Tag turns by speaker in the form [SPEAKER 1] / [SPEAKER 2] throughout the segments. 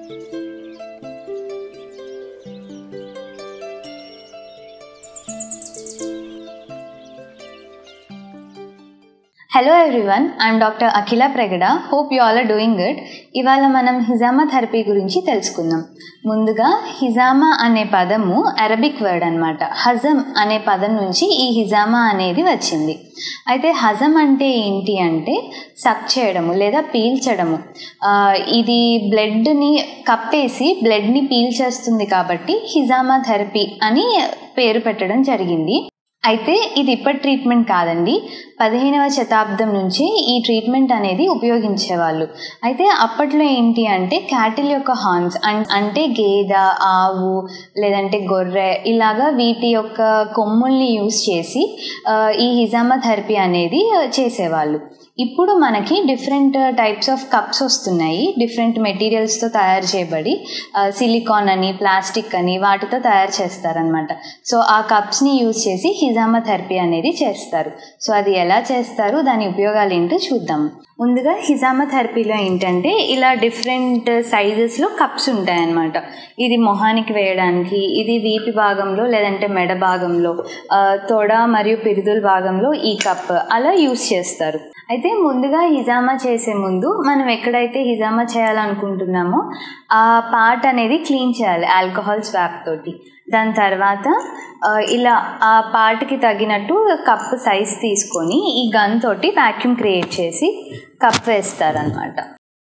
[SPEAKER 1] hello everyone I'm doctor Akhila Pragada hope you all are doing good ఇవాళ మనం హిజామా therapy గురించి తెలుసుకుందాం ముందుగా హిజామా అనే పదము అరబిక్ వర్డ్ అనమాట హజం అనే పదం నుంచి ఈ హిజామా అనేది వచ్చింది అయితే హజం అంటే ఏంటి అంటే సక్ చేయడము లేదా పీల్చడము ఆ, ఇది బ్లడ్ని కప్పేసి బ్లడ్ని పీల్చేస్తుంది కాబట్టి హిజామా థెరపీ అని పేరు పెట్టడం జరిగింది అయితే ఇది ఇప్పటి ట్రీట్మెంట్ కాదండి పదిహేనవ శతాబ్దం నుంచి ఈ ట్రీట్మెంట్ అనేది ఉపయోగించేవాళ్ళు అయితే అప్పట్లో ఏంటి అంటే క్యాటిల్ యొక్క హార్న్స్ అంటే గేద ఆవు లేదంటే గొర్రె ఇలాగా వీటి యొక్క కొమ్ముల్ని యూస్ చేసి ఆ, ఈ హిజామా థెరపీ అనేది ఆ, చేసేవాళ్ళు ఇప్పుడు మనకి డిఫరెంట్ టైప్స్ ఆఫ్ కప్స్ వస్తున్నాయి డిఫరెంట్ మెటీరియల్స్తో తయారు చేయబడి సిలికాన్ అని ప్లాస్టిక్ అని వాటితో తయారు చేస్తారనమాట సో ఆ కప్స్ని యూజ్ చేసి హిజామా థెరపీ అనేది చేస్తారు సో అది ఎలా చేస్తారు దాని ఉపయోగాలు ఏంటో చూద్దాం ముందుగా హిజామా థెరపీలో ఏంటంటే ఇలా డిఫరెంట్ సైజెస్లో కప్స్ ఉంటాయన్నమాట ఇది మొహానికి వేయడానికి ఇది వీపి భాగంలో లేదంటే మెడ భాగంలో ఆ, తొడ మరియు పిరుదుల భాగంలో ఈ కప్ అలా యూస్ చేస్తారు అయితే ముందుగా హిజామా చేసే ముందు మనం ఎక్కడైతే హిజామా చేయాలనుకుంటున్నామో ఆ పార్ట్ అనేది క్లీన్ చేయాలి ఆల్కహాల్ స్వాప్ తోటి దాని తర్వాత ఆ, ఇలా ఆ పార్ట్కి తగినట్టు కప్ సైజ్ తీసుకొని ఈ గన్ తోటి వాక్యూమ్ క్రియేట్ చేసి కప్ వేస్తారనమాట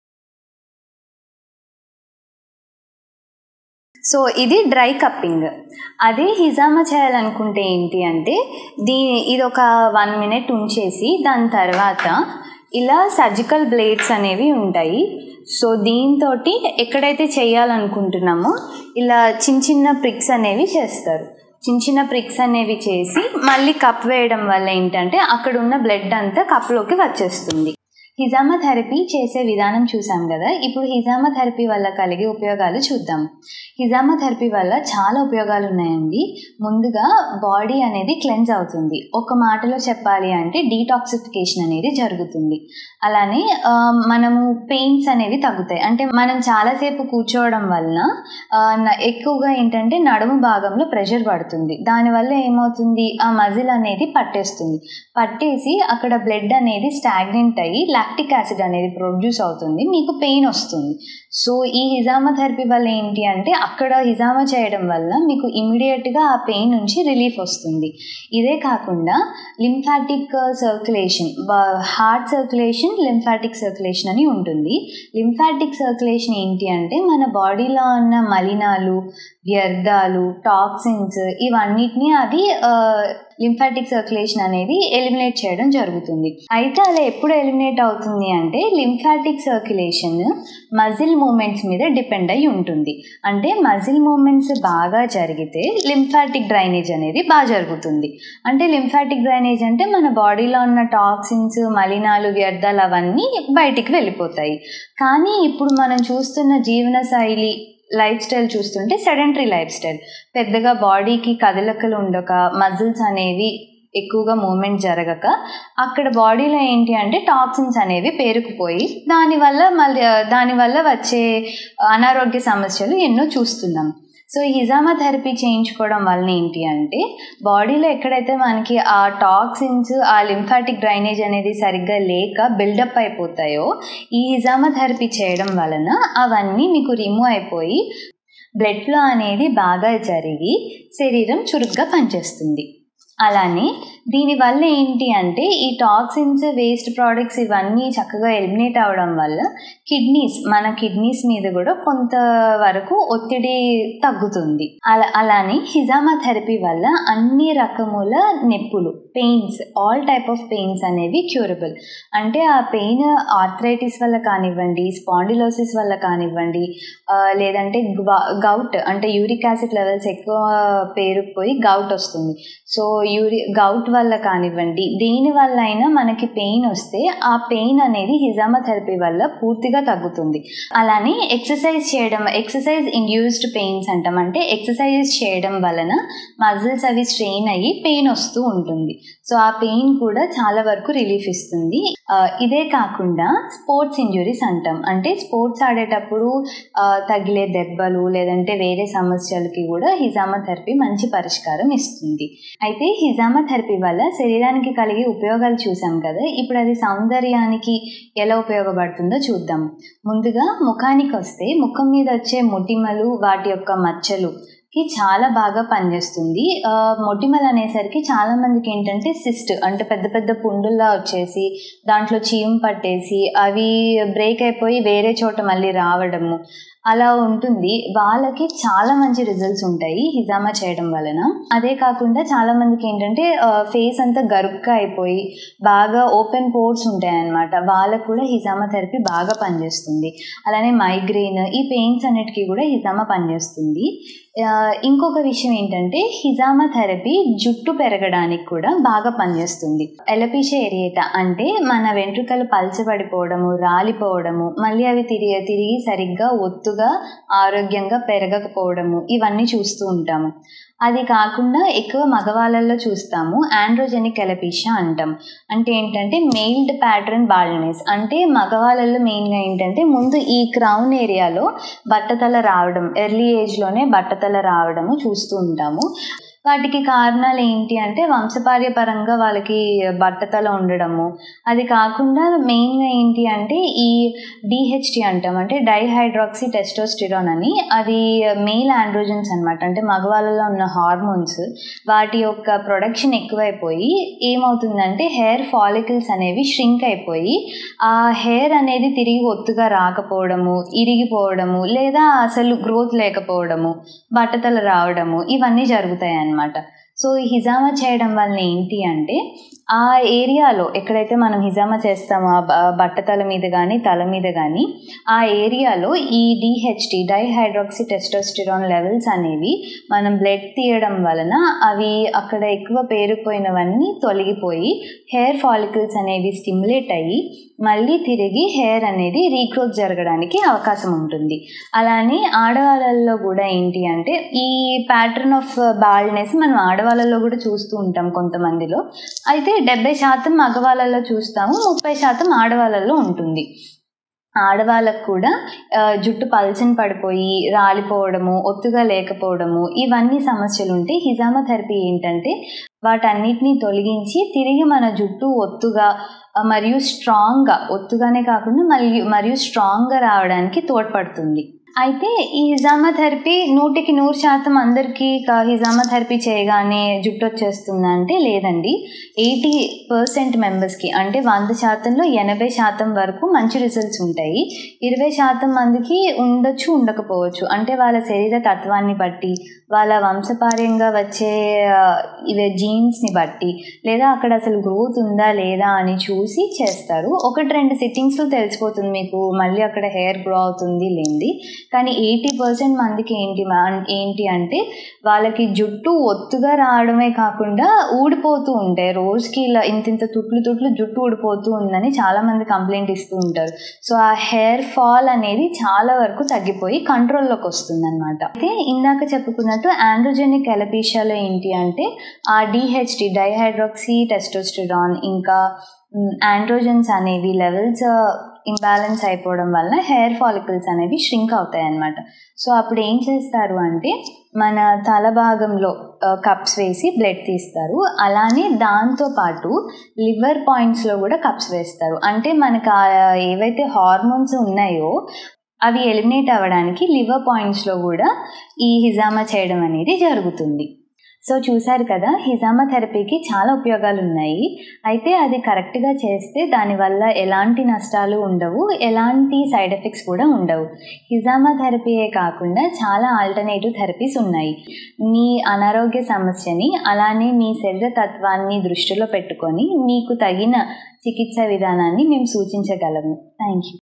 [SPEAKER 1] సో ఇది డ్రై కప్పింగ్ అదే హిజామా చేయాలనుకుంటే ఏంటి అంటే దీ ఇది ఒక వన్ మినిట్ ఉంచేసి దాని తర్వాత ఇలా సర్జికల్ బ్లేడ్స్ అనేవి ఉంటాయి సో దీంతో ఎక్కడైతే చేయాలనుకుంటున్నామో ఇలా చిన్న చిన్న ప్రిక్స్ అనేవి చేస్తారు చిన్న చిన్న ప్రిక్స్ అనేవి చేసి మళ్ళీ కప్ వేయడం వల్ల ఏంటంటే అక్కడ ఉన్న బ్లడ్ అంతా కప్లోకి వచ్చేస్తుంది హిజామా థెరపీ చేసే విధానం చూసాం కదా ఇప్పుడు హిజామా థెరపీ వల్ల కలిగే ఉపయోగాలు చూద్దాం హిజామా థెరపీ వల్ల చాలా ఉపయోగాలు ఉన్నాయండి ముందుగా బాడీ అనేది క్లెన్స్ అవుతుంది ఒక మాటలో చెప్పాలి అంటే డీటాక్సిఫికేషన్ అనేది జరుగుతుంది అలానే ఆ, మనము పెయిన్స్ అనేవి తగ్గుతాయి అంటే మనం చాలాసేపు కూర్చోవడం వలన ఆ, న- ఎక్కువగా ఏంటంటే నడుము భాగంలో ప్రెషర్ పడుతుంది దానివల్ల ఏమవుతుంది ఆ మజిల్ అనేది పట్టేస్తుంది పట్టేసి అక్కడ బ్లడ్ అనేది స్టాగ్నెంట్ అయ్యి లాక్టిక్ యాసిడ్ అనేది ప్రొడ్యూస్ అవుతుంది మీకు పెయిన్ వస్తుంది సో ఈ హిజామా థెరపీ వల్ల ఏంటి అంటే అక్కడ హిజామా చేయడం వల్ల మీకు ఇమీడియట్గా ఆ పెయిన్ నుంచి రిలీఫ్ వస్తుంది ఇదే కాకుండా lymphatic circulation heart circulation lymphatic circulation అని ఉంటుంది లింఫాటిక్ సర్క్యులేషన్ ఏంటి అంటే మన బాడీలో ఉన్న మలినాలు వ్యర్థాలు టాక్సిన్స్ ఇవన్నిటిని అది లింఫాటిక్ సర్క్యులేషన్ అనేది ఎలిమినేట్ చేయడం జరుగుతుంది అయితే అలా ఎప్పుడు ఎలిమినేట్ అవుతుంది అంటే లింఫాటిక్ సర్క్యులేషన్ మజిల్ మూమెంట్స్ మీద డిపెండ్ అయి ఉంటుంది అంటే మజిల్ మూమెంట్స్ బాగా జరిగితే లింఫాటిక్ డ్రైనేజ్ అనేది బాగా జరుగుతుంది అంటే లింఫాటిక్ డ్రైనేజ్ అంటే మన బాడీలో ఉన్న టాక్సిన్స్ మలినాలు వ్యర్థాలు అవన్నీ బయటికి వెళ్ళిపోతాయి కానీ ఇప్పుడు మనం చూస్తున్న జీవన శైలి లైఫ్ స్టైల్ చూస్తుంటే సెడెంటరీ లైఫ్ స్టైల్ పెద్దగా బాడీకి కదలికలు ఉండక మజిల్స్ అనేవి ఎక్కువగా మూమెంట్ జరగక అక్కడ బాడీలో ఏంటి అంటే టాక్సిన్స్ అనేవి పేరుకుపోయి దానివల్ల మళ్ళీ దానివల్ల వచ్చే అనారోగ్య సమస్యలు ఎన్నో చూస్తున్నాం సో ఈ హిజామా థెరపీ చేయించుకోవడం వలన ఏంటి అంటే బాడీలో ఎక్కడైతే మనకి ఆ టాక్సిన్స్ ఆ లింఫాటిక్ డ్రైనేజ్ అనేది సరిగ్గా లేక బిల్డప్ అయిపోతాయో ఈ హిజామా థెరపీ చేయడం వలన అవన్నీ మీకు రిమూవ్ అయిపోయి బ్లడ్ ఫ్లో అనేది బాగా జరిగి శరీరం చురుగ్గా పనిచేస్తుంది అలానే దీనివల్ల ఏంటి అంటే ఈ టాక్సిన్స్ వేస్ట్ ప్రోడక్ట్స్ ఇవన్నీ చక్కగా ఎలిమినేట్ అవడం వల్ల కిడ్నీస్ మన కిడ్నీస్ మీద కూడా కొంతవరకు ఒత్తిడి తగ్గుతుంది అలా అలానే హిజామా థెరపీ వల్ల అన్ని రకముల నొప్పులు pains all type of pains అనేవి క్యూరబుల్ అంటే ఆ పెయిన్ ఆర్థరైటిస్ వల్ల కానివ్వండి స్పాండిలోసిస్ వల్ల కానివ్వండి ఆ, లేదంటే గౌట్ అంటే యూరిక్ యాసిడ్ లెవెల్స్ ఎక్కువ పేరుకుపోయి గౌట్ వస్తుంది సో యూరి గౌట్ వల్ల కానివ్వండి దేని వల్ల అయినా మనకి పెయిన్ వస్తే ఆ పెయిన్ అనేది హిజామా థెరపీ వల్ల పూర్తిగా తగ్గుతుంది అలానే ఎక్సర్సైజ్ చేయడం ఎక్సర్సైజ్ ఇండ్యూస్డ్ పెయిన్స్ అంటాం అంటే ఎక్సర్సైజ్ చేయడం వలన మజిల్స్ అవి స్ట్రెయిన్ అయ్యి పెయిన్ వస్తూ ఉంటుంది సో ఆ పెయిన్ కూడా చాలా వరకు రిలీఫ్ ఇస్తుంది ఆ, ఇదే కాకుండా స్పోర్ట్స్ ఇంజురీస్ అంటాం అంటే స్పోర్ట్స్ ఆడేటప్పుడు ఆ, తగిలే దెబ్బలు లేదంటే వేరే సమస్యలకి కూడా హిజామా థెరపీ మంచి పరిష్కారం ఇస్తుంది అయితే హిజామా థెరపీ వల్ల శరీరానికి కలిగే ఉపయోగాలు చూసాం కదా ఇప్పుడు అది సౌందర్యానికి ఎలా ఉపయోగపడుతుందో చూద్దాం ముందుగా ముఖానికి వస్తే ముఖం మీద వచ్చే మొటిమలు వాటి యొక్క మచ్చలు కి చాలా బాగా పనిచేస్తుంది ఆ, మొటిమలు అనేసరికి చాలా మందికి ఏంటంటే సిస్ట్ అంటే పెద్ద పెద్ద పుండుల్లా వచ్చేసి దాంట్లో చీము పట్టేసి అవి బ్రేక్ అయిపోయి వేరే చోట మళ్ళీ రావడము అలా ఉంటుంది వాళ్ళకి చాలా మంచి రిజల్ట్స్ ఉంటాయి హిజామా చేయడం వలన అదే కాకుండా చాలా మందికి ఏంటంటే ఫేస్ అంతా గరుగ్గా అయిపోయి బాగా ఓపెన్ పోర్ట్స్ ఉంటాయి అన్నమాట వాళ్ళకు కూడా హిజామా థెరపీ బాగా పనిచేస్తుంది అలానే మైగ్రెయిన్ ఈ పెయిన్స్ అన్నిటికీ కూడా హిజామా పనిచేస్తుంది ఆ, ఇంకొక విషయం ఏంటంటే హిజామా థెరపీ జుట్టు పెరగడానికి కూడా బాగా పనిచేస్తుంది ఎలపిషియా ఏరియేటా అంటే మన వెంట్రుకలు పలచబడిపోవడము రాలిపోవడము మళ్ళీ అవి తిరిగి తిరిగి సరిగ్గా ఒత్తుగా ఆరోగ్యంగా పెరగకపోవడము ఇవన్నీ చూస్తూ ఉంటాము అది కాకుండా ఎక్కువ మగవాళ్ళల్లో చూస్తాము ఆండ్రోజెనిక్ ఎలపీషియా అంటాం అంటే ఏంటంటే మెయిల్డ్ ప్యాటర్న్ బాల్నెస్ అంటే మగవాళ్ళల్లో మెయిన్గా ఏంటంటే ముందు ఈ క్రౌన్ ఏరియాలో బట్టతల రావడం ఎర్లీ ఏజ్లోనే బట్టతల రావడము చూస్తూ ఉంటాము వాటికి కారణాలు ఏంటి అంటే వంశపార్యపరంగా వాళ్ళకి బట్టతల ఉండడము అది కాకుండా మెయిన్గా ఏంటి అంటే ఈ డిహెచ్టి అంటాం అంటే డైహైడ్రాక్సీ టెస్టోస్టిరాన్ అని అది మెయిల్ ఆండ్రోజన్స్ అనమాట అంటే మగవాళ్ళలో ఉన్న హార్మోన్స్ వాటి యొక్క ప్రొడక్షన్ ఎక్కువైపోయి ఏమవుతుందంటే హెయిర్ ఫాలికల్స్ అనేవి ష్రింక్ అయిపోయి ఆ హెయిర్ అనేది తిరిగి ఒత్తుగా రాకపోవడము ఇరిగిపోవడము లేదా అసలు గ్రోత్ లేకపోవడము బట్టతల రావడము ఇవన్నీ జరుగుతాయి అన్నమాట సో ఈ హిజామా చేయడం వల్ల ఏంటి అంటే ఆ ఏరియాలో ఎక్కడైతే మనం హిజామా చేస్తామో ఆ బ- బట్టతల మీద కానీ తల మీద కానీ ఆ ఏరియాలో ఈ డిహెచ్టి డైహైడ్రాక్సీ టెస్టోస్టిరాన్ లెవెల్స్ అనేవి మనం బ్లడ్ తీయడం వలన అవి అక్కడ ఎక్కువ పేరుకుపోయినవన్నీ తొలగిపోయి హెయిర్ ఫాలికల్స్ అనేవి స్టిమ్యులేట్ అయ్యి మళ్ళీ తిరిగి హెయిర్ అనేది రీగ్రోత్ జరగడానికి అవకాశం ఉంటుంది అలానే ఆడవాళ్ళల్లో కూడా ఏంటి అంటే ఈ ప్యాటర్న్ ఆఫ్ బాల్డ్నెస్ మనం ఆడవాళ్ళలో కూడా చూస్తూ ఉంటాం కొంతమందిలో అయితే డెబ్బై శాతం మగవాళ్ళలో చూస్తాము ముప్పై శాతం ఆడవాళ్ళలో ఉంటుంది ఆడవాళ్ళకు కూడా ఆ, జుట్టు పల్చని పడిపోయి రాలిపోవడము ఒత్తుగా లేకపోవడము ఇవన్నీ సమస్యలు ఉంటే హిజామా థెరపీ ఏంటంటే వాటన్నిటిని తొలగించి తిరిగి మన జుట్టు ఒత్తుగా ఆ, మరియు స్ట్రాంగ్గా ఒత్తుగానే కాకుండా మరియు మరియు స్ట్రాంగ్గా రావడానికి తోడ్పడుతుంది అయితే ఈ హిజామా థెరపీ నూటికి నూరు శాతం అందరికీ క- హిజామా థెరపీ చేయగానే జుట్టు వచ్చేస్తుందా అంటే లేదండి ఎయిటీ పర్సెంట్ మెంబర్స్కి అంటే వంద శాతంలో ఎనభై శాతం వరకు మంచి రిజల్ట్స్ ఉంటాయి ఇరవై శాతం మందికి ఉండొచ్చు ఉండకపోవచ్చు అంటే వాళ్ళ శరీర తత్వాన్ని బట్టి వాళ్ళ వంశపార్యంగా వచ్చే ఆ, ఇవే జీన్స్ని బట్టి లేదా అక్కడ అసలు గ్రోత్ ఉందా లేదా అని చూసి చేస్తారు ఒకటి రెండు సిట్టింగ్స్లో తెలిసిపోతుంది మీకు మళ్ళీ అక్కడ హెయిర్ గ్రో అవుతుంది లేనిది కానీ ఎయిటీ పర్సెంట్ మందికి ఏంటి మా- ఏంటి అంటే వాళ్ళకి జుట్టు ఒత్తుగా రావడమే కాకుండా ఊడిపోతూ ఉంటాయి రోజుకి ఇలా ఇంత ఇంత తుట్లు తుట్లు జుట్టు ఊడిపోతూ ఉందని చాలా మంది కంప్లైంట్ ఇస్తూ ఉంటారు సో ఆ హెయిర్ ఫాల్ అనేది చాలా వరకు తగ్గిపోయి కంట్రోల్లోకి వస్తుంది అనమాట అయితే ఇందాక చెప్పుకున్నట్టు ఆండ్రోజెనిక్ ఎలపీషియాలో ఏంటి అంటే ఆ డిహెచ్డి డైహైడ్రాక్సీ టెస్టోస్టిరాన్ ఇంకా ఆండ్రోజన్స్ అనేవి లెవెల్స్ ఇంబ్యాలెన్స్ అయిపోవడం వల్ల హెయిర్ ఫాలికల్స్ అనేవి ష్రింక్ అవుతాయి అన్నమాట సో అప్పుడు ఏం చేస్తారు అంటే మన తల భాగంలో కప్స్ వేసి బ్లడ్ తీస్తారు అలానే దాంతో పాటు లివర్ పాయింట్స్లో కూడా కప్స్ వేస్తారు అంటే మనకు ఆ ఏవైతే హార్మోన్స్ ఉన్నాయో అవి ఎలిమినేట్ అవ్వడానికి లివర్ పాయింట్స్లో కూడా ఈ హిజామా చేయడం అనేది జరుగుతుంది సో చూశారు కదా హిజామా థెరపీకి చాలా ఉపయోగాలు ఉన్నాయి అయితే అది కరెక్ట్గా చేస్తే దానివల్ల ఎలాంటి నష్టాలు ఉండవు ఎలాంటి సైడ్ ఎఫెక్ట్స్ కూడా ఉండవు హిజామా థెరపీయే కాకుండా చాలా ఆల్టర్నేటివ్ థెరపీస్ ఉన్నాయి మీ అనారోగ్య సమస్యని అలానే మీ శరీర తత్వాన్ని దృష్టిలో పెట్టుకొని మీకు తగిన చికిత్స విధానాన్ని మేము సూచించగలము థ్యాంక్ యూ